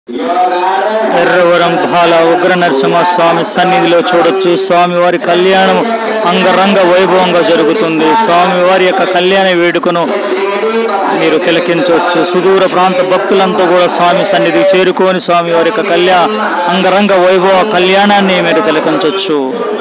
ఎర్రవరం బాల ఉగ్ర నరసింహస్వామి సన్నిధిలో చూడొచ్చు స్వామివారి కళ్యాణం అంగరంగ వైభవంగా జరుగుతుంది స్వామివారి యొక్క కళ్యాణ వేడుకను మీరు తిలకించవచ్చు సుదూర ప్రాంత భక్తులంతా కూడా స్వామి సన్నిధికి చేరుకొని స్వామివారి యొక్క కళ్యాణ అంగరంగ వైభవ కళ్యాణాన్ని మీరు తిలకించవచ్చు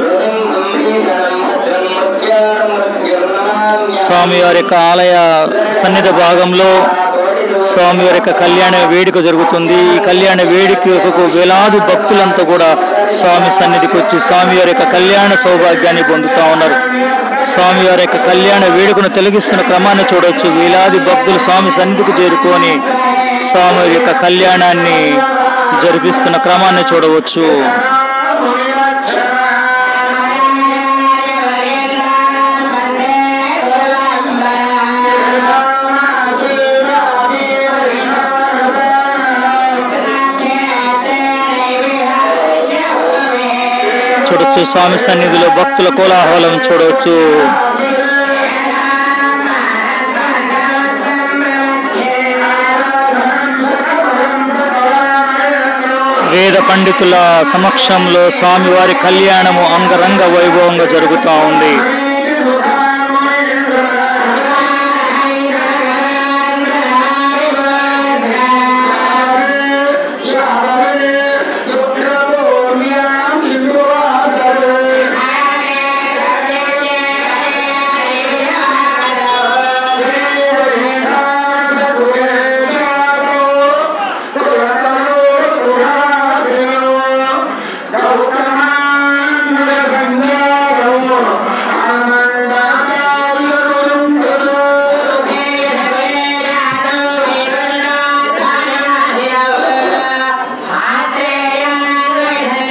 స్వామివారి యొక్క ఆలయ సన్నిధి భాగంలో స్వామివారి యొక్క కళ్యాణ వేడుక జరుగుతుంది ఈ కళ్యాణ వేడుకకు వేలాది భక్తులంతా కూడా స్వామి సన్నిధికి వచ్చి స్వామివారి యొక్క కళ్యాణ సౌభాగ్యాన్ని పొందుతా ఉన్నారు స్వామివారి యొక్క కళ్యాణ వేడుకను తొలగిస్తున్న క్రమాన్ని చూడవచ్చు వేలాది భక్తులు స్వామి సన్నిధికి చేరుకొని స్వామి యొక్క కళ్యాణాన్ని జరిపిస్తున్న క్రమాన్ని చూడవచ్చు చూడొచ్చు స్వామి సన్నిధిలో భక్తుల కోలాహలం చూడవచ్చు వేద పండితుల సమక్షంలో స్వామివారి కళ్యాణము అంగరంగ వైభవంగా జరుగుతూ ఉంది